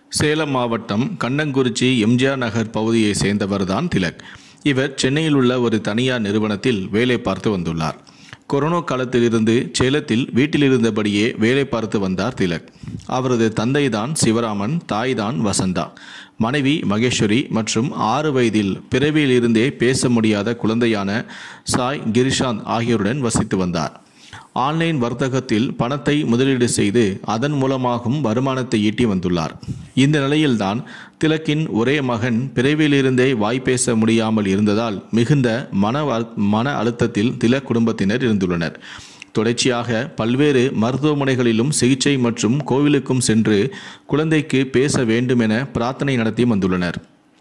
சேலம் மாவட்டம் கண்ணங்குறிச்சி எம்ஜிஆர் நகர் பகுதியைச் சேர்ந்தவர்தான் திலக் இவர் சென்னையில் உள்ள ஒரு தனியார் நிறுவனத்தில் வேலை பார்த்து வந்துள்ளார் கொரோனா காலத்திலிருந்து சேலத்தில் வீட்டில் இருந்தபடியே வேலை பார்த்து வந்தார் திலக் அவரது தந்தைதான் சிவராமன் தாய்தான் வசந்தா மனைவி மகேஸ்வரி மற்றும் ஆறு வயதில் பிறவியில் இருந்தே பேச முடியாத குழந்தையான சாய் கிரிஷாந்த் ஆகியோருடன் வசித்து வந்தார் ஆன்லைன் வர்த்தகத்தில் பணத்தை முதலீடு செய்து அதன் மூலமாகவும் வருமானத்தை ஈட்டி வந்துள்ளார் இந்த நிலையில்தான் திலக்கின் ஒரே மகன் பிறவியிலிருந்தே வாய் பேச முடியாமல் இருந்ததால் மிகுந்த மன வ- மன அழுத்தத்தில் திலக் குடும்பத்தினர் இருந்துள்ளனர் தொடர்ச்சியாக பல்வேறு மருத்துவமனைகளிலும் சிகிச்சை மற்றும் கோவிலுக்கும் சென்று குழந்தைக்கு பேச வேண்டும் என பிரார்த்தனை நடத்தி வந்துள்ளனர்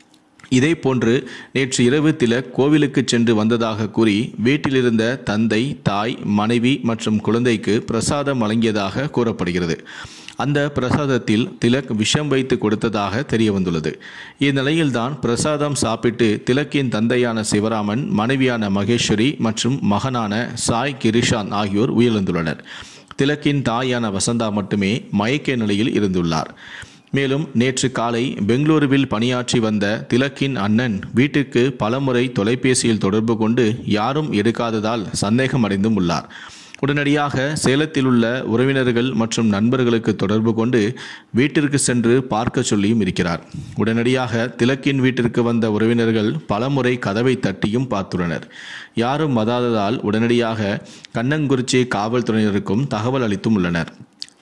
இதே போன்று நேற்று இரவு திலக் கோவிலுக்கு சென்று வந்ததாக கூறி வீட்டிலிருந்த தந்தை தாய் மனைவி மற்றும் குழந்தைக்கு பிரசாதம் வழங்கியதாக கூறப்படுகிறது அந்த பிரசாதத்தில் திலக் விஷம் வைத்து கொடுத்ததாக தெரிய வந்துள்ளது இந்நிலையில்தான் பிரசாதம் சாப்பிட்டு திலக்கின் தந்தையான சிவராமன் மனைவியான மகேஸ்வரி மற்றும் மகனான சாய் கிரிஷாந்த் ஆகியோர் உயிரிழந்துள்ளனர் திலக்கின் தாயான வசந்தா மட்டுமே மயக்க நிலையில் இருந்துள்ளார் மேலும் நேற்று காலை பெங்களூருவில் பணியாற்றி வந்த திலக்கின் அண்ணன் வீட்டுக்கு பலமுறை தொலைபேசியில் தொடர்பு கொண்டு யாரும் எடுக்காததால் சந்தேகம் அடைந்தும் உள்ளார் உடனடியாக சேலத்தில் உள்ள உறவினர்கள் மற்றும் நண்பர்களுக்கு தொடர்பு கொண்டு வீட்டிற்கு சென்று பார்க்க சொல்லியும் இருக்கிறார் உடனடியாக திலக்கின் வீட்டிற்கு வந்த உறவினர்கள் பலமுறை கதவை தட்டியும் பார்த்துள்ளனர் யாரும் வதாததால் உடனடியாக கண்ணங்குறிச்சி காவல்துறையினருக்கும் தகவல் அளித்தும் உள்ளனர்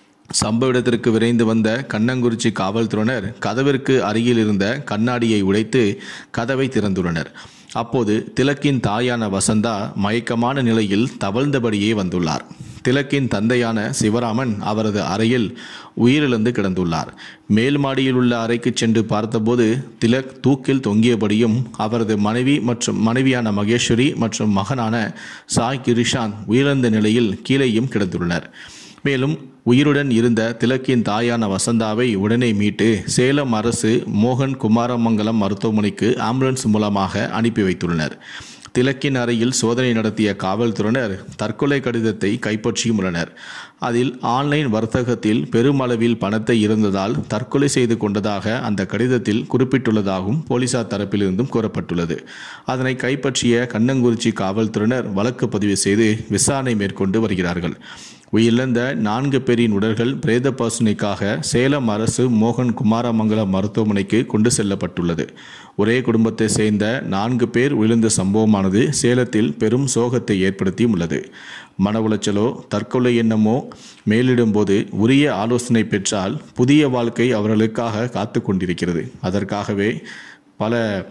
சம்பவ இடத்திற்கு விரைந்து வந்த கண்ணங்குறிச்சி காவல்துறையினர் கதவிற்கு அருகில் இருந்த கண்ணாடியை உடைத்து கதவை திறந்துள்ளனர் அப்போது திலக்கின் தாயான வசந்தா மயக்கமான நிலையில் தவழ்ந்தபடியே வந்துள்ளார் திலக்கின் தந்தையான சிவராமன் அவரது அறையில் உயிரிழந்து கிடந்துள்ளார் மேல் மாடியில் உள்ள அறைக்கு சென்று பார்த்தபோது திலக் தூக்கில் தொங்கியபடியும் அவரது மனைவி மற்றும் மனைவியான மகேஸ்வரி மற்றும் மகனான சாய் கிரிஷாந்த் உயிரிழந்த நிலையில் கீழேயும் கிடந்துள்ளனர் மேலும் உயிருடன் இருந்த திலக்கின் தாயான வசந்தாவை உடனே மீட்டு சேலம் அரசு மோகன் குமாரமங்கலம் மருத்துவமனைக்கு ஆம்புலன்ஸ் மூலமாக அனுப்பி வைத்துள்ளனர் திலக்கின் அறையில் சோதனை நடத்திய காவல்துறையினர் தற்கொலை கடிதத்தை கைப்பற்றியும் உள்ளனர் அதில் ஆன்லைன் வர்த்தகத்தில் பெருமளவில் பணத்தை இருந்ததால் தற்கொலை செய்து கொண்டதாக அந்த கடிதத்தில் குறிப்பிட்டுள்ளதாகவும் போலீசார் தரப்பிலிருந்தும் கூறப்பட்டுள்ளது அதனை கைப்பற்றிய கண்ணங்குறிச்சி காவல்துறையினர் வழக்கு பதிவு செய்து விசாரணை மேற்கொண்டு வருகிறார்கள் உயிரிழந்த நான்கு பேரின் உடல்கள் பிரேத பரிசோதனைக்காக சேலம் அரசு மோகன் குமாரமங்கலம் மருத்துவமனைக்கு கொண்டு செல்லப்பட்டுள்ளது ஒரே குடும்பத்தை சேர்ந்த நான்கு பேர் உயிர்ந்த சம்பவமானது சேலத்தில் பெரும் சோகத்தை ஏற்படுத்தியும் உள்ளது மன உளைச்சலோ தற்கொலை எண்ணமோ மேலிடும்போது உரிய ஆலோசனை பெற்றால் புதிய வாழ்க்கை அவர்களுக்காக காத்து கொண்டிருக்கிறது அதற்காகவே பல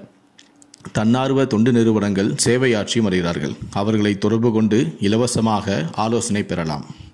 தன்னார்வ தொண்டு நிறுவனங்கள் சேவையாற்றி வருகிறார்கள் அவர்களை தொடர்பு கொண்டு இலவசமாக ஆலோசனை பெறலாம்